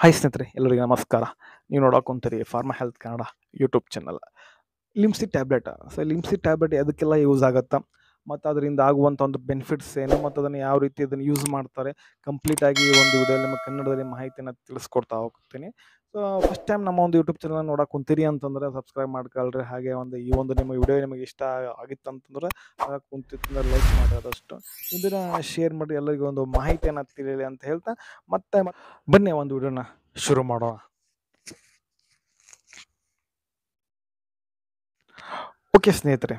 hi ಸ್ನೇಹಿತರೆ ಎಲ್ಲರಿಗೂ ನಮಸ್ಕಾರ ನೀವು ನೋಡೋಕೆ ಕುಂತೀರಿ pharma health Kannada YouTube channel Limcee tablet so Limcee tablet ಅದಕ್ಕೆಲ್ಲ ಯೂಸ್ ಆಗುತ್ತಾ ಮತ್ತು ಅದರಿಂದ ಆಗುವಂಥ ಒಂದು ಬೆನಿಫಿಟ್ಸ್ ಏನು ಮತ್ತು ಅದನ್ನು ಯಾವ ರೀತಿ ಅದನ್ನು ಯೂಸ್ ಮಾಡ್ತಾರೆ ಕಂಪ್ಲೀಟಾಗಿ ಈ ಒಂದು ವಿಡಿಯೋದಲ್ಲಿ ನಿಮ್ಮ ಕನ್ನಡದಲ್ಲಿ ಮಾಹಿತಿಯನ್ನು ತಿಳಿಸ್ಕೊಡ್ತಾ ಹೋಗ್ತೀನಿ ಸೊ ಫಸ್ಟ್ ಟೈಮ್ ನಮ್ಮ ಒಂದು ಯೂಟ್ಯೂಬ್ ಚಾನಲ್ ನೋಡೋಕೆ ಕುಂತೀರಿ ಅಂತಂದ್ರೆ ಸಬ್ಸ್ಕ್ರೈಬ್ ಮಾಡ್ಕೊಳ್ರಿ ಹಾಗೆ ಒಂದು ಈ ಒಂದು ನಿಮ್ಮ ವಿಡಿಯೋ ನಿಮಗೆ ಇಷ್ಟ ಆಗಿತ್ತು ಅಂತಂದ್ರೆ ಕುಂತಿತ್ತಂದ್ರೆ ಲೈಕ್ ಮಾಡೋದಷ್ಟು ಇದನ್ನು ಶೇರ್ ಮಾಡಿ ಎಲ್ಲರಿಗೂ ಒಂದು ಮಾಹಿತಿಯನ್ನು ತಿಳಿಯಲಿ ಅಂತ ಹೇಳ್ತಾ ಮತ್ತೆ ಮ- ಬನ್ನಿ ಒಂದು ವಿಡಿಯೋನ ಶುರು ಮಾಡೋಣ ಓಕೆ ಸ್ನೇಹಿತರೆ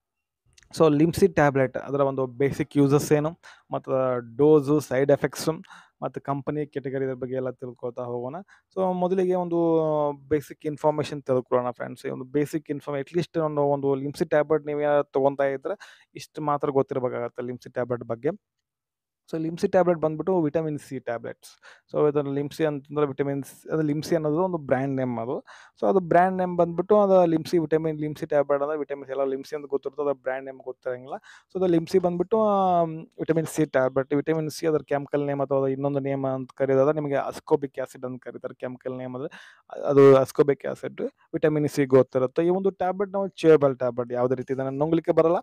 ಸೊ ಲಿಮ್ಸಿ ಟ್ಯಾಬ್ಲೆಟ್ ಅದರ ಒಂದು ಬೇಸಿಕ್ ಯೂಸಸ್ ಏನು ಮತ್ತು ಡೋಸು ಸೈಡ್ ಎಫೆಕ್ಟ್ಸು ಮತ್ತು ಕಂಪನಿ ಕೆಟಗರಿ ಬಗ್ಗೆ ಎಲ್ಲ ತಿಳ್ಕೊಳ್ತಾ ಹೋಗೋಣ ಸೊ ಮೊದಲಿಗೆ ಒಂದು ಬೇಸಿಕ್ ಇನ್ಫಾರ್ಮೇಷನ್ ತಿಳ್ಕೊಳ್ಳೋಣ ಫ್ರೆಂಡ್ಸ್ ಒಂದು ಬೇಸಿಕ್ ಇನ್ಫಾರ್ಮ್ ಅಟ್ಲೀಸ್ಟ್ ಒಂದು ಒಂದು ಲಿಮ್ಸಿ ಟ್ಯಾಬ್ಲೆಟ್ ನೀವು ಯಾರು ತೊಗೊತಾ ಇದ್ರೆ ಇಷ್ಟು ಮಾತ್ರ ಗೊತ್ತಿರಬೇಕಾಗತ್ತೆ ಲಿಮ್ಸಿ ಟ್ಯಾಬ್ಲೆಟ್ ಬಗ್ಗೆ ಸೊ ಲಿಮ್ಸಿ ಟ್ಯಾಬ್ಲೆಟ್ ಬಂದ್ಬಿಟ್ಟು ವಿಟಮಿನ್ ಸಿ ಟ್ಯಾಬ್ಲೆಟ್ಸ್ ಸೊ ಇದನ್ನು ಲಿಮ್ಸಿ ಅಂತಂದ್ರೆ ವಿಟಮಿನ್ ಸಿ ಅದು ಲಿಮ್ಸಿ ಅನ್ನೋದು ಒಂದು ಬ್ರ್ಯಾಂಡ್ ನೇಮ್ ಅದು ಸೊ ಅದು ಬ್ರ್ಯಾಂಡ್ ನೇಮ್ ಬಂದ್ಬಿಟ್ಟು ಅದು ಲಿಮ್ಸಿ ವಿಟಮಿನ್ ಲಿಮ್ಸಿ ಟ್ಯಾಬ್ಲೆಟ್ ಅಂದ್ರೆ ವಿಟಮಿನ್ ಎಲ್ಲ ಲಿಮ್ಸಿ ಅಂತ ಗೊತ್ತಿರ್ತದೆ ಅದು ಬ್ರ್ಯಾಂಡ್ ನೇಮ್ ಗೊತ್ತಿರಂಗಿಲ್ಲ ಸೊ ಅದು ಲಿಮ್ಸಿ ಬಂದ್ಬಿಟ್ಟು vitamin C tablet vitamin C ಅದರ ಕೆಮಿಕಲ್ ನೇಮ್ ಅಥವಾ ಇನ್ನೊಂದು ನೇಮ್ ಅಂತ ಕರೆಯೋದಾದ್ರೆ ನಿಮಗೆ ಅಸ್ಕೋಬಿಕ್ ಆಸಿಡ್ ಅಂತ ಕರೀತಾರೆ ಕೆಮಿಕಲ್ ನೇಮ್ ಅಂದರೆ ಅದು ಅಸ್ಕೋಬಿಕ್ ಆಸಿಡ್ ವಿಟಮಿನ್ ಸಿ ಗೊತ್ತಿರುತ್ತೆ ಈ ಒಂದು ಟ್ಯಾಬ್ಲೆಟ್ ನಾವು ಚೇಬಲ್ ಟ್ಯಾಬ್ಲೆಟ್ ಯಾವುದೇ ರೀತಿ ಇದನ್ನು ನುಂಗ್ಲಿಕ್ಕೆ ಬರಲ್ಲ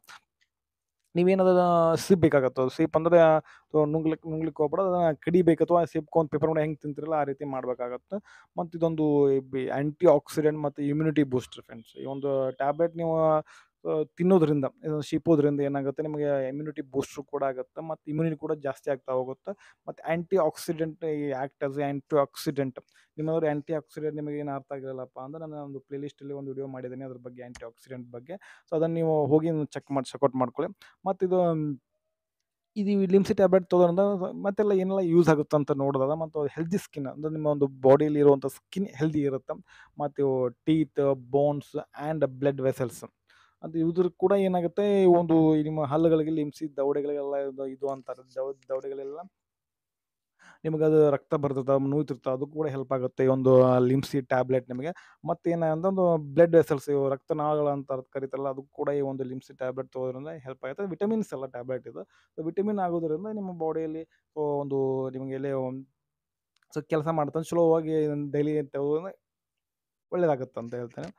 ನೀವೇನದ ಸಿಪ್ ಬೇಕಾಗತ್ತೆ ಅದು ಸಿಪ್ ಅಂದರೆ ನುಂಗ್ಲಿಕ್ಕೆ ನುಂಗ್ಲಿಕ್ಕೆ ಹೋಗ್ಬೇಡ ಅದನ್ನು ಕಡಿಬೇಕು ಅಥವಾ ಸಿಪ್ಕೊಂಡು ಪೇಪರ್ ಮಾಡಿ ಹೆಂಗೆ ತಿಂತಿರಲ್ಲ ಆ ರೀತಿ ಮಾಡಬೇಕಾಗತ್ತೆ ಮತ್ತು ಇದೊಂದು ಆ್ಯಂಟಿ ಆಕ್ಸಿಡೆಂಟ್ ಮತ್ತು ಇಮ್ಯುನಿಟಿ ಬೂಸ್ಟರ್ ಫ್ರೆಂಡ್ಸ್ ಈ ಒಂದು ಟ್ಯಾಬ್ಲೆಟ್ ನೀವು ಆ, ತಿನ್ನೋದ್ರಿಂದ ಇದನ್ನು ಶಿಪೋದ್ರಿಂದ ಏನಾಗುತ್ತೆ ನಿಮಗೆ ಇಮ್ಯುನಿಟಿ ಬೂಸ್ಟ್ರು ಕೂಡ ಆಗುತ್ತೆ ಮತ್ತು ಇಮ್ಯುನಿಟಿ ಕೂಡ ಜಾಸ್ತಿ ಆಗ್ತಾ ಹೋಗುತ್ತೆ ಮತ್ತು ಆ್ಯಂಟಿ ಆಕ್ಸಿಡೆಂಟ್ ಈ ಆ್ಯಕ್ಟ್ ಆಸ್ ಆ್ಯಂಟಿ ಆಕ್ಸಿಡೆಂಟ್ ನಿಮ್ಮದ್ರ ಆ್ಯಂಟಿ ಆಕ್ಸಿಡೆಂಟ್ ನಿಮಗೆ ಏನು ಅರ್ಥ ಆಗಿರಲ್ಲಪ್ಪ ಅಂದ್ರೆ ನಾನು ಒಂದು ಪ್ಲೇಲಿಸ್ಟಲ್ಲಿ ಒಂದು ವಿಡಿಯೋ ಮಾಡಿದ್ದೀನಿ ಅದ್ರ ಬಗ್ಗೆ ಆ್ಯಂಟಿ ಆಕ್ಸಿಡೆಂಟ್ ಬಗ್ಗೆ ಸೊ ಅದನ್ನು ನೀವು ಹೋಗಿ ಚೆಕ್ ಮಾಡಿ ಚೆಕ್ಔಟ್ ಮಾಡ್ಕೊಳ್ಳಿ ಮತ್ತು ಇದು ಇದು ಲಿಮ್ಸಿ ಟ್ಯಾಬ್ಲೆಟ್ ತೊಗೊಳೋದ್ರಿಂದ ಮತ್ತೆಲ್ಲ ಏನೆಲ್ಲ ಯೂಸ್ ಆಗುತ್ತೆ ಅಂತ ನೋಡಿದಾಗ ಮತ್ತು ಹೆಲ್ದಿ ಸ್ಕಿನ್ ಅಂದರೆ ನಿಮ್ಮ ಒಂದು ಬಾಡಿಯಲ್ಲಿ ಇರುವಂಥ ಸ್ಕಿನ್ ಹೆಲ್ದಿ ಇರುತ್ತೆ ಮತ್ತು teeth bones and blood vessels ಅದು ಇದ್ರ ಕೂಡ ಏನಾಗುತ್ತೆ ಈ ಒಂದು ಈ ನಿಮ್ಮ ಹಲ್ಲುಗಳಿಗೆ ಲಿಮ್ಸಿ ದವಡೆಗಳಿಗೆಲ್ಲ ಇದು ಇದು ಅಂತಾರೆ ದವ ದವಡೆಗಳೆಲ್ಲ ನಿಮಗೆ ಅದು ರಕ್ತ ಬರ್ತದೆ ನೋಯ್ತಿರ್ತದೆ ಅದು ಕೂಡ ಹೆಲ್ಪ್ ಆಗುತ್ತೆ ಈ ಒಂದು ಲಿಮ್ಸಿ ಟ್ಯಾಬ್ಲೆಟ್ ನಿಮಗೆ ಮತ್ತೇನ ಅಂತಂದು ಬ್ಲಡ್ ವೆಸಲ್ಸ್ ಇವು ರಕ್ತನಾಳಗಳು ಅಂತ ಕರೀತಾರಲ್ಲ ಅದು ಕೂಡ ಈ ಒಂದು ಲಿಮ್ಸಿ ಟ್ಯಾಬ್ಲೆಟ್ ತೊಗೋದ್ರಿಂದ ಹೆಲ್ಪ್ ಆಗುತ್ತೆ ವಿಟಮಿನ್ಸ್ ಎಲ್ಲ ಟ್ಯಾಬ್ಲೆಟ್ ಇದು ಸೊ ವಿಟಮಿನ್ ಆಗೋದ್ರಿಂದ ನಿಮ್ಮ ಬಾಡಿಯಲ್ಲಿ ಒಂದು ನಿಮಗೆ ಎಲ್ಲಿ ಸೊ ಕೆಲಸ ಮಾಡ್ತಾನೆ ಚಲೋವಾಗಿ ಡೈಲಿ ತೆಗೆದ್ರೆ ಒಳ್ಳೇದಾಗುತ್ತೆ ಅಂತ ಹೇಳ್ತೇನೆ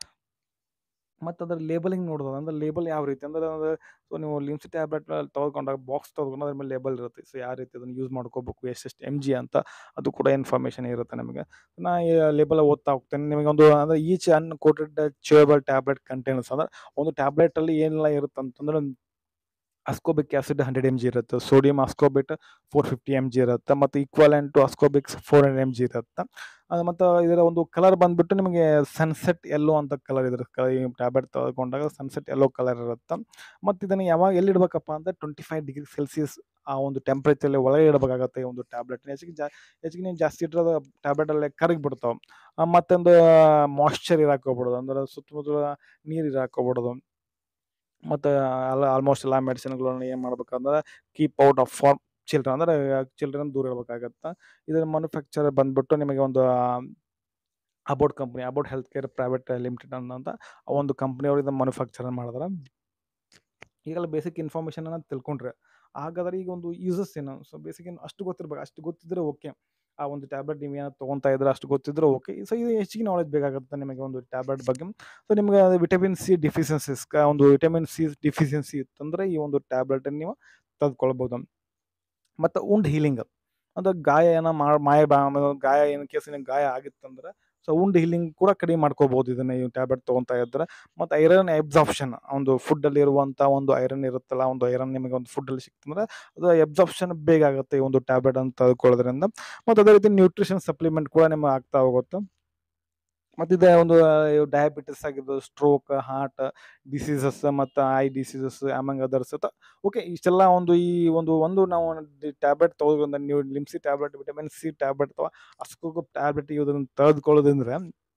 ಮತ್ತು ಅದರ ಲೇಬಲಿಂಗ್ ನೋಡೋದು ಅಂದ್ರೆ ಲೇಬಲ್ ಯಾವ ರೀತಿ ಅಂದ್ರೆ ಸೊ ನೀವು ಲಿಮ್ಸಿ ಟ್ಯಾಬ್ಲೆಟ್ ತೊಗೊಂಡಾಗ ಬಾಕ್ಸ್ ತೊಗೊಂಡು ಅದ್ರ ಮೇಲೆ ಲೇಬಲ್ ಇರುತ್ತೆ ಸೊ ಯಾವ ರೀತಿ ಅದನ್ನು ಯೂಸ್ ಮಾಡ್ಕೋಬೇಕು ಎಷ್ಟೆಷ್ಟು ಎಮ್ ಜಿ ಅಂತ ಅದು ಕೂಡ ಇನ್ಫಾರ್ಮೇಷನ್ ಇರುತ್ತೆ ನಮಗೆ ನಾ ಲೇಬಲ್ ಓದ್ತಾ ಹೋಗ್ತೇನೆ ನಿಮಗೆ ಒಂದು ಅಂದರೆ each uncoated chewable tablet containers ಅಂದ್ರೆ ಒಂದು ಟ್ಯಾಬ್ಲೆಟಲ್ಲಿ ಏನೆಲ್ಲ ಇರುತ್ತೆ ಅಂತಂದ್ರೆ ascorbic acid hundred M G ಇರುತ್ತೆ sodium ascorbate four fifty M G ಇರುತ್ತೆ ಮತ್ತು equivalent to ascorbic four hundred M G ಇರುತ್ತೆ ಅದು ಮತ್ತು ಇದರ ಒಂದು ಕಲರ್ ಬಂದ್ಬಿಟ್ಟು ನಿಮಗೆ ಸನ್ಸೆಟ್ ಎಲ್ಲೋ ಅಂತ ಕಲರ್ ಇದ್ರ ಈ ಟ್ಯಾಬ್ಲೆಟ್ ತಗೊಂಡಾಗ ಸನ್ಸೆಟ್ ಎಲ್ಲೋ ಕಲರ್ ಇರುತ್ತೆ ಮತ್ತು ಇದನ್ನು ಯಾವಾಗ ಎಲ್ಲಿ ಇಡಬೇಕಪ್ಪ ಅಂದರೆ ಟ್ವೆಂಟಿ ಫೈವ್ ಡಿಗ್ರಿ ಸೆಲ್ಸಿಯಸ್ ಆ ಒಂದು ಟೆಂಪ್ರೇಚರಲ್ಲಿ ಒಳಗೆ ಇಡಬೇಕಾಗತ್ತೆ ಈ ಒಂದು ಟ್ಯಾಬ್ಲೆಟ್ ಹೆಚ್ಚಿಗೆ ಜಾ ಹೆಚ್ಚಿಗೆ ನೀವು ಜಾಸ್ತಿ ಇಟ್ಟರೆ ಟ್ಯಾಬ್ಲೆಟಲ್ಲೇ ಕರಗಿ ಬಿಡ್ತಾವೆ ಮತ್ತೊಂದು ಮಾಯ್ಶ್ಚರ್ ಇರಾಕ್ ಹೋಗ್ಬಿಡೋದು ಅಂದ್ರೆ ಸುತ್ತಮುತ್ತಲ ನೀರು ಇರಾಕ್ ಹೋಗ್ಬಿಡೋದು ಮತ್ತು ಎಲ್ಲ ಆಲ್ಮೋಸ್ಟ್ ಎಲ್ಲ ಮೆಡಿಸಿನ್ಗಳನ್ನ ಏನು ಮಾಡ್ಬೇಕಂದ್ರೆ keep out of form children ಅಂದರೆ ಚಿಲ್ಡ್ರನ್ ದೂರ ಇಡಬೇಕಾಗತ್ತೆ ಇದರ ಮ್ಯಾನುಫ್ಯಾಕ್ಚರ್ ಬಂದ್ಬಿಟ್ಟು ನಿಮಗೆ ಒಂದು about company about health care private limited ಅನ್ನೋಂಥ ಆ ಒಂದು ಕಂಪ್ನಿಯವರು ಇದನ್ನು ಮ್ಯಾನುಫ್ಯಾಕ್ಚರ್ ಮಾಡಿದ್ರೆ ಈಗೆಲ್ಲ ಬೇಸಿಕ್ ಇನ್ಫಾರ್ಮೇಷನನ್ನು ತಿಳ್ಕೊಂಡ್ರೆ ಹಾಗಾದ್ರೆ ಈಗ ಒಂದು ಯೂಸಸ್ ಏನು ಸೊ ಬೇಸಿಕ್ ಏನು ಅಷ್ಟು ಗೊತ್ತಿರ್ಬೇಕು ಅಷ್ಟು ಗೊತ್ತಿದ್ರೆ ಓಕೆ ಆ ಒಂದು ಟ್ಯಾಬ್ಲೆಟ್ ನೀವು ಏನೋ ತೊಗೊತಾ ಇದ್ರೆ ಅಷ್ಟು ಗೊತ್ತಿದ್ರೆ ಓಕೆ ಸೊ ಇದು ಹೆಚ್ಚಿಗೆ ನಾಲೆಜ್ ಬೇಕಾಗುತ್ತೆ ನಿಮಗೆ ಒಂದು ಟ್ಯಾಬ್ಲೆಟ್ ಬಗ್ಗೆ ಸೊ ನಿಮಗೆ ವಿಟಮಿನ್ ಸಿ ಡಿಫಿಷಿಯನ್ಸೀಸ್ ಒಂದು ವಿಟಮಿನ್ ಸಿ ಡಿಫಿಷಿಯನ್ಸಿ ಇತ್ತಂದರೆ ಈ ಒಂದು ಟ್ಯಾಬ್ಲೆಟನ್ನು ನೀವು ತೆಗೆದುಕೊಳ್ಬೋದು ಮತ್ತು ಉಂಡ್ ಹೀಲಿಂಗ್ ಅಂದ್ರೆ ಗಾಯ ಏನೋ ಮಾ ಮಾಯ ಬಾ ಗಾಯ ಏನು ಕೇಸ್ ನಿನಗೆ ಗಾಯ ಆಗಿತ್ತಂದ್ರೆ ಸೊ ಉಂಡ್ ಹೀಲಿಂಗ್ ಕೂಡ ಕಡಿಮೆ ಮಾಡ್ಕೋಬೋದು ಇದನ್ನು ಈ ಟ್ಯಾಬ್ಲೆಟ್ ತೊಗೊತಾ ಇದ್ದರೆ ಮತ್ತು ಐರನ್ ಎಬ್ಸಾಪ್ಷನ್ ಒಂದು ಫುಡ್ಡಲ್ಲಿ ಇರುವಂಥ ಒಂದು ಐರನ್ ಇರುತ್ತಲ್ಲ ಒಂದು ಐರನ್ ನಿಮಗೆ ಒಂದು ಫುಡ್ಡಲ್ಲಿ ಸಿಕ್ತಂದ್ರೆ ಅದು ಎಬ್ಸಾಪ್ಷನ್ ಬೇಗ ಆಗುತ್ತೆ ಈ ಒಂದು ಟ್ಯಾಬ್ಲೆಟ್ ಅಂತ ತೆಗೆದುಕೊಳ್ಳೋದ್ರಿಂದ ಮತ್ತು ಅದೇ ರೀತಿ ನ್ಯೂಟ್ರಿಷನ್ ಸಪ್ಲಿಮೆಂಟ್ ಕೂಡ ನಿಮಗೆ ಆಗ್ತಾ ಹೋಗುತ್ತೆ ಮತ್ತು ಇದೆ ಒಂದು ಡಯಾಬಿಟಿಸ್ ಆಗಿರ್ಬೋದು ಸ್ಟ್ರೋಕ್ ಹಾರ್ಟ್ ಡಿಸೀಸಸ್ ಮತ್ತು eye diseases among others okay ಇಷ್ಟೆಲ್ಲ ಒಂದು ಈ ಒಂದು ಒಂದು ನಾವು ಟ್ಯಾಬ್ಲೆಟ್ ತೊಗೊಳೋದ್ರಿಂದ ನೀವು Limcee tablet vitamin C tablet ಅಥವಾ ಅಸ್ಕೋಗಪ್ ಟ್ಯಾಬ್ಲೆಟ್ ಇದನ್ನು ತೆಗೆದುಕೊಳ್ಳೋದ್ರಿಂದ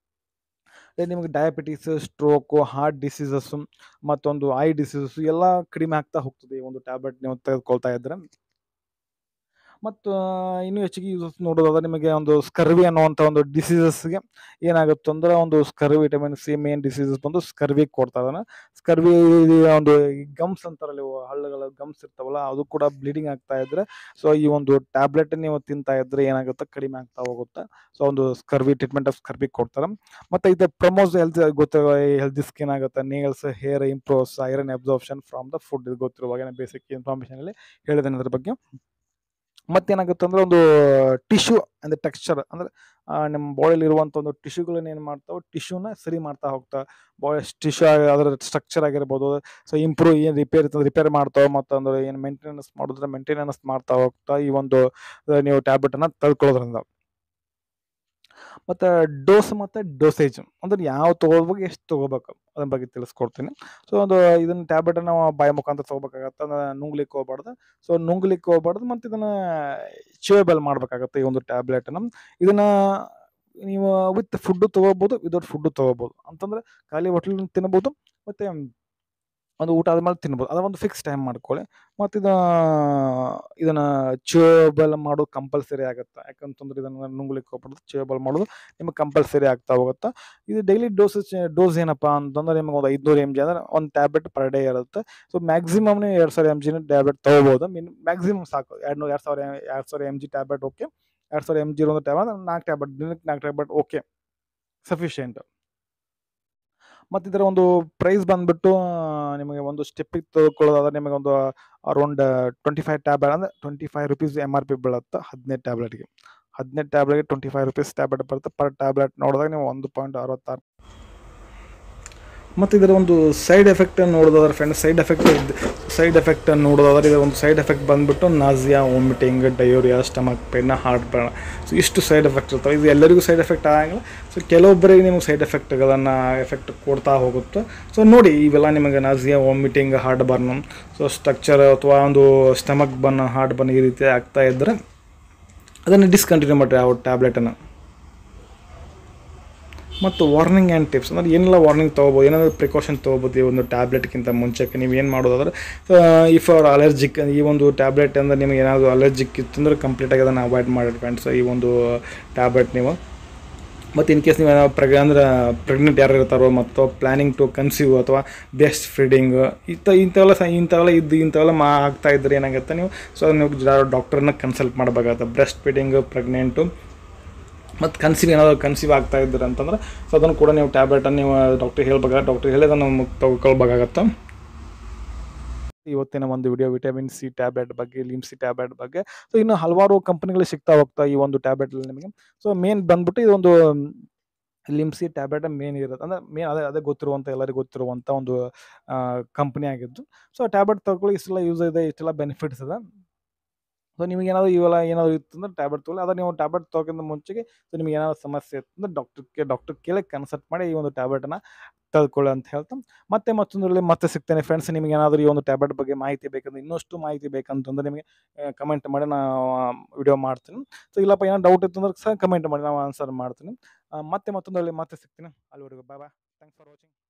ಅದೇ ನಿಮಗೆ ಡಯಾಬಿಟಿಸ್ ಸ್ಟ್ರೋಕು ಹಾರ್ಟ್ ಡಿಸೀಸಸ್ಸು ಮತ್ತೊಂದು ಐ ಡಿಸೀಸಸ್ ಎಲ್ಲ ಕಡಿಮೆ ಆಗ್ತಾ ಹೋಗ್ತದೆ ಈ ಒಂದು ಟ್ಯಾಬ್ಲೆಟ್ ನೀವು ತೆಗೆದುಕೊಳ್ತಾ ಇದ್ರೆ ಮತ್ತು ಇನ್ನೂ ಹೆಚ್ಚಿಗೆ ಯೂಸಸ್ ನೋಡೋದಾದ್ರೆ ನಿಮಗೆ ಒಂದು ಸ್ಕರ್ವಿ ಅನ್ನುವಂಥ ಒಂದು ಡಿಸೀಸಸ್ಗೆ ಏನಾಗುತ್ತೆ ಅಂದ್ರೆ ಒಂದು scurvy vitamin C main diseases ಬಂದು ಸ್ಕರ್ವಿ ಕೊಡ್ತಾ ಇದ್ದಾನೆ ಸ್ಕರ್ವಿ ಒಂದು ಗಮ್ಸ್ ಅಂತಾರಲ್ಲ ಇವು ಹಳ್ಳುಗಳ ಗಮ್ಸ್ ಇರ್ತಾವಲ್ಲ ಅದು ಕೂಡ ಬ್ಲೀಡಿಂಗ್ ಆಗ್ತಾ ಇದ್ರೆ ಸೊ ಈ ಒಂದು ಟ್ಯಾಬ್ಲೆಟ್ ನೀವು ತಿಂತಾ ಇದ್ರೆ ಏನಾಗುತ್ತೆ ಕಡಿಮೆ ಆಗ್ತಾ ಹೋಗುತ್ತೆ ಸೊ ಒಂದು ಸ್ಕರ್ವಿ ಟ್ರೀಟ್ಮೆಂಟ್ ಆಫ್ ಸ್ಕರ್ವಿ ಕೊಡ್ತಾರೆ ಮತ್ತೆ ಇದು ಪ್ರಮೋಸ್ ಹೆಲ್ತ್ ಗೊತ್ತಿರುವ ಹೆಲ್ದಿ ಸ್ಕಿನ್ ಆಗುತ್ತೆ nails hair improves iron absorption from the food ಇದು ಗೊತ್ತಿರುವಾಗ ಬೇಸಿಕ್ ಇನ್ಫಾರ್ಮೇಷನ್ ಅಲ್ಲಿ ಹೇಳಿದ್ದೇನೆ ಅದ್ರ ಬಗ್ಗೆ ಮತ್ತೇನಾಗುತ್ತೆ ಅಂದ್ರೆ ಒಂದು ಟಿಶ್ಯೂ ಅಂದ್ರೆ ಟೆಕ್ಸ್ಚರ್ ಅಂದ್ರೆ ಆ, ನಮ್ಮ ಬಾಡಿಲಿ ಇರುವಂಥ ಒಂದು ಟಿಶ್ಯೂಗಳನ್ನ ಏನು ಮಾಡ್ತಾವೆ ಟಿಶ್ಯೂನ ಸರಿ ಮಾಡ್ತಾ ಹೋಗ್ತಾವೆ ಬಾಡಿ ಟಿಶ್ಯೂ ಅದರ ಸ್ಟ್ರಕ್ಚರ್ ಆಗಿರ್ಬೋದು ಸೊ ಇಂಪ್ರೂವ್ ಏನು ರಿಪೇರ್ ರಿಪೇರ್ ಮಾಡ್ತಾವೆ ಮತ್ತು ಅಂದ್ರೆ ಏನು ಮೇಂಟೆನೆನ್ಸ್ ಮಾಡಿದ್ರೆ ಮೇಂಟೆನೆನ್ಸ್ ಮಾಡ್ತಾ ಹೋಗ್ತಾ ಈ ಒಂದು ಆ, ನೀವು ಟ್ಯಾಬ್ಲೆಟನ್ನು ತೆಗೆದುಕೊಳ್ಳೋದ್ರಿಂದ ಮತ್ತು ಡೋಸ್ ಮತ್ತು ಡೋಸೇಜ್ ಅಂದ್ರೆ ಯಾವ ತೊಗೊಳ್ಬೇಕು ಎಷ್ಟು ತೊಗೋಬೇಕು ಅದ್ರ ಬಗ್ಗೆ ತಿಳಿಸ್ಕೊಡ್ತೀನಿ ಸೊ ಒಂದು ಇದನ್ನ ಟ್ಯಾಬ್ಲೆಟನ್ನು ನಾವು ಬಾಯಿ ಮುಖಾಂತರ ತೊಗೋಬೇಕಾಗತ್ತೆ ಅಂದ್ರೆ ನುಂಗ್ಲಿಕ್ಕೆ ಹೋಗ್ಬಾರ್ದು ಸೊ ನುಂಗ್ಲಿಕ್ಕೆ ಹೋಗ್ಬಾರ್ದು ಮತ್ತು ಇದನ್ನು ಚೇಬಲ್ ಮಾಡಬೇಕಾಗತ್ತೆ ಈ ಒಂದು ಟ್ಯಾಬ್ಲೆಟನ್ನು ಇದನ್ನು ನೀವು ವಿತ್ ಫುಡ್ಡು ತೊಗೋಬೋದು ವಿದೌಟ್ ಫುಡ್ಡು ತೊಗೋಬೋದು ಅಂತಂದ್ರೆ ಖಾಲಿ ಹೊಟ್ಟೆಲಿ ತಿನ್ಬೋದು ಮತ್ತು ಒಂದು ಊಟ ಆದ್ಮೇಲೆ ತಿನ್ಬೋದು ಅದರ ಒಂದು ಫಿಕ್ಸ್ ಟೈಮ್ ಮಾಡ್ಕೊಳ್ಳಿ ಮತ್ತು ಇದು ಇದನ್ನ ಚೇಬಲ್ ಮಾಡೋದು ಕಂಪಲ್ಸರಿ ಆಗುತ್ತೆ ಯಾಕಂತಂದ್ರೆ ಇದನ್ನು ನುಂಗ್ಲಿಕ್ಕೆ ಹೋಗ್ಬಾರ್ದು ಚೇಬಲ್ ಮಾಡೋದು ನಿಮಗೆ ಕಂಪಲ್ಸರಿ ಆಗ್ತಾ ಹೋಗುತ್ತೆ ಇದು ಡೈಲಿ ಡೋಸಸ್ ಡೋಸ್ ಏನಪ್ಪ ಅಂತಂದ್ರೆ ನಿಮಗೆ ಒಂದು ಐದುನೂರು ಎಮ್ ಜಿ ಅಂದ್ರೆ ಒಂದು ಟ್ಯಾಬ್ಲೆಟ್ ಪರ್ ಡೇ ಇರುತ್ತೆ ಸೊ ಮ್ಯಾಕ್ಸಿಮಮ್ ನೀವು ಎರಡು ಸಾವಿರ ಎಮ್ ಜಿನ ಟ್ಯಾಬ್ಲೆಟ್ ತೊಗೋಬೋದು ಮಿನ್ ಮ್ಯಾಕ್ಸಿಮಮ್ ಸಾಕು ಎರಡು ನೂರು ಎರಡು ಸಾವಿರ ಎರಡು ಸಾವಿರ ಎಮ್ ಜಿ ಟ್ಯಾಬ್ಲೆಟ್ ಓಕೆ ಎರಡು ಸಾವಿರ ಎಮ್ ಜಿ ಒಂದು ಟ್ಯಾಬ್ಲೆಟ್ ನಾಲ್ಕು ಟ್ಯಾಬ್ಲೆಟ್ ದಿನಕ್ಕೆ ನಾಲ್ಕು ಟ್ಯಾಬ್ಲೆಟ್ ಓಕೆ ಸಫಿಷಿಯೆಂಟ್ ಮತ್ತು ಇದರ ಒಂದು ಪ್ರೈಸ್ ಬಂದ್ಬಿಟ್ಟು ಆ, ನಿಮಗೆ ಒಂದು ಸ್ಟೆಪ್ಪಿಗೆ ತೆಗೆದುಕೊಳ್ಳೋದಾದ್ರೆ ನಿಮಗೆ ಒಂದು ಅರೌಂಡ್ ಟ್ವೆಂಟಿ ಫೈವ್ ಟ್ಯಾಬ್ಲೆಟ್ ಅಂದರೆ twenty five rupees M R P ಬೀಳುತ್ತೆ ಹದಿನೈದು ಟ್ಯಾಬ್ಲೆಟ್ಗೆ ಹದಿನೈದು ಟ್ಯಾಬ್ಲೆಟ್ಗೆ ಟ್ವೆಂಟಿ ಫೈವ್ ರುಪೀಸ್ ಟ್ಯಾಬ್ಲೆಟ್ ಬರುತ್ತೆ ಪರ್ ಟ್ಯಾಬ್ಲೆಟ್ ನೋಡಿದಾಗ ನೀವು ಒಂದು ಪಾಯಿಂಟ್ ಅರವತ್ತಾರು ಮತ್ತು ಇದರ ಒಂದು ಸೈಡ್ ಎಫೆಕ್ಟ್ ನೋಡೋದಾದ್ರೆ friend side effect side effect ನೋಡೋದಾದ್ರೆ ಇದರ ಒಂದು ಸೈಡ್ ಎಫೆಕ್ಟ್ ಬಂದ್ಬಿಟ್ಟು nausea vomiting diarrhoea stomach pain heartburn so ಇಷ್ಟು ಸೈಡ್ ಎಫೆಕ್ಟ್ ಇರ್ತವೆ ಇದು ಎಲ್ಲರಿಗೂ ಸೈಡ್ ಎಫೆಕ್ಟ್ ಆಗಂಗಿಲ್ಲ ಸೊ ಕೆಲವೊಬ್ಬರಿಗೆ ನಿಮಗೆ ಸೈಡ್ ಎಫೆಕ್ಟ್ಗಳನ್ನು ಎಫೆಕ್ಟ್ ಕೊಡ್ತಾ ಹೋಗುತ್ತೆ ಸೊ ನೋಡಿ ಇವೆಲ್ಲ ನಿಮಗೆ nausea vomiting heartburn so structure ಅಥವಾ ಒಂದು ಸ್ಟಮಕ್ ಬನ್ ಹಾರ್ಟ್ ಬನ್ ಈ ರೀತಿ ಆಗ್ತಾ ಇದ್ದರೆ ಅದನ್ನು ಡಿಸ್ಕಂಟಿನ್ಯೂ ಮಾಡಿರಿ ಆ ಟ್ಯಾಬ್ಲೆಟನ್ನು ಮತ್ತು ವಾರ್ನಿಂಗ್ ಆ್ಯಂಡ್ ಟಿಪ್ಸ್ ಅಂದ್ರೆ ಏನೆಲ್ಲ ವಾರ್ನಿಂಗ್ ತೊಗೋಬೋದು ಏನಾದರೂ ಪ್ರಿಕಾಷನ್ ತೊಗೋಬೋದು ಈ ಒಂದು ಟ್ಯಾಬ್ಲೆಟ್ಗಿಂತ ಮುಂಚೆಗೆ ನೀವು ಏನು ಮಾಡೋದಾದ್ರೆ ಇಫ್ ಅವ್ರ ಅಲರ್ಜಿಕ್ ಈ ಒಂದು ಟ್ಯಾಬ್ಲೆಟ್ ಅಂದರೆ ನಿಮಗೆ ಏನಾದರೂ ಅಲರ್ಜಿಕ್ ಇತ್ತಂದ್ರೆ ಕಂಪ್ಲೀಟಾಗಿ ಅದನ್ನು ಅವಾಯ್ಡ್ ಮಾಡಿ ಫ್ರೆಂಡ್ಸ್ ಈ ಒಂದು ಟ್ಯಾಬ್ಲೆಟ್ ನೀವು ಮತ್ತು ಇನ್ ಕೇಸ್ ನೀವು ಏನಾದ್ರು ಪ್ರೆಗ್ ಅಂದ್ರೆ ಪ್ರೆಗ್ನೆಂಟ್ ಯಾರು ಇರ್ತಾರೋ ಮತ್ತು ಪ್ಲ್ಯಾನಿಂಗ್ ಟು ಕನ್ಸೀವ್ ಅಥವಾ ಬೆಸ್ಟ್ ಫೀಡಿಂಗ್ ಇಂಥ ಇಂಥವೆಲ್ಲ ಸ ಇಂಥವೆಲ್ಲ ಇದ್ದು ಇಂಥವೆಲ್ಲ ಮಾ ಆಗ್ತಾ ಇದ್ರೆ ಏನಾಗುತ್ತೆ ನೀವು ಸೊ ನೀವು ಡಾಕ್ಟರ್ನ ಕನ್ಸಲ್ಟ್ ಮಾಡಬೇಕಾಗುತ್ತೆ ಬ್ರೆಸ್ಟ್ ಫೀಡಿಂಗ್ ಪ್ರೆಗ್ನೆಂಟು ಮತ್ತು ಕನ್ಸೀವ್ ಏನಾದರೂ ಕನ್ಸೀವ್ ಆಗ್ತಾ ಇದ್ದೀರ ಅಂತಂದ್ರೆ ಸೊ ಅದನ್ನು ಕೂಡ ನೀವು ಟ್ಯಾಬ್ಲೆಟನ್ನು ನೀವು ಡಾಕ್ಟ್ರಿಗೆ ಹೇಳ್ಬೇಕಾಗ ಡಾಕ್ಟ್ರಿಗೆ ಹೇಳಿ ಅದನ್ನು ತಗೊಳ್ಬೇಕಾಗತ್ತೆ ಇವತ್ತಿನ ಒಂದು ವಿಡಿಯೋ ವಿಟಮಿನ್ ಸಿ ಟ್ಯಾಬ್ಲೆಟ್ ಬಗ್ಗೆ ಲಿಮ್ ಸಿ ಟ್ಯಾಬ್ಲೆಟ್ ಬಗ್ಗೆ ಸೊ ಇನ್ನು ಹಲವಾರು ಕಂಪನಿಗಳು ಸಿಗ್ತಾ ಹೋಗ್ತಾ ಈ ಒಂದು ಟ್ಯಾಬ್ಲೆಟ್ ನಿಮಗೆ ಸೊ ಮೇನ್ ಬಂದ್ಬಿಟ್ಟು ಇದೊಂದು ಲಿಮ್ಸಿ ಟ್ಯಾಬ್ಲೆಟ್ ಮೇನ್ ಇರುತ್ತೆ ಅಂದರೆ ಮೇನ್ ಅದೇ ಅದೇ ಗೊತ್ತಿರುವಂಥ ಎಲ್ಲರಿಗೂ ಗೊತ್ತಿರುವಂಥ ಒಂದು ಕಂಪ್ನಿ ಆಗಿದ್ದು ಸೊ ಟ್ಯಾಬ್ಲೆಟ್ ತಗೊಳ್ಳಿ ಇಷ್ಟೆಲ್ಲ ಯೂಸ್ ಇದೆ ಇಷ್ಟೆಲ್ಲ ಬೆನಿಫಿಟ್ಸ್ ಇದೆ ಸೊ ನಿಮಗೆ ಏನಾದರೂ ಇವೆಲ್ಲ ಏನಾದರೂ ಇತ್ತು ಅಂದ್ರೆ ಟ್ಯಾಬ್ಲೆಟ್ ತೊಗೊಳ್ಳಿ ಅದೇ ನೀವು ಟ್ಯಾಬ್ಲೆಟ್ ತೊಗೋಕ್ಕಿಂತ ಮುಂಚೆಗೆ ಸೊ ನಿಮಗೆ ಏನಾದರೂ ಸಮಸ್ಯೆ ಇತ್ತು ಅಂದ್ರೆ ಡಾಕ್ಟರ್ಗೆ ಡಾಕ್ಟರ್ ಕೇಳಿ ಕನ್ಸಲ್ಟ್ ಮಾಡಿ ಈ ಒಂದು ಟ್ಯಾಬ್ಲೆಟನ್ನು ತೆಗೆದುಕೊಳ್ಳಿ ಅಂತ ಹೇಳ್ತಾ ಮತ್ತೆ ಮತ್ತೊಂದರಲ್ಲಿ ಮತ್ತೆ ಸಿಗ್ತೇನೆ ಫ್ರೆಂಡ್ಸ್ ನಿಮಗೆ ಏನಾದರೂ ಈ ಒಂದು ಟ್ಯಾಬ್ಲೆಟ್ ಬಗ್ಗೆ ಮಾಹಿತಿ ಬೇಕಂದ್ರೆ ಇನ್ನಷ್ಟು ಮಾಹಿತಿ ಬೇಕಂತಂದ್ರೆ ನಿಮಗೆ ಕಮೆಂಟ್ ಮಾಡಿ ನಾನು ವಿಡಿಯೋ ಮಾಡ್ತೀನಿ ಸೊ ಇಲ್ಲಪ್ಪ ಏನೋ ಡೌಟ್ ಇತ್ತು ಅಂದ್ರೆ ಸಹ ಕಮೆಂಟ್ ಮಾಡಿ ನಾವು ಆನ್ಸರ್ ಮಾಡ್ತೀನಿ ಆ, ಮತ್ತೆ ಮತ್ತೊಂದರಲ್ಲಿ ಮತ್ತೆ ಸಿಗ್ತೀನಿ ಅಲ್ಲಿವರೆಗೂ bye bye thanks for watching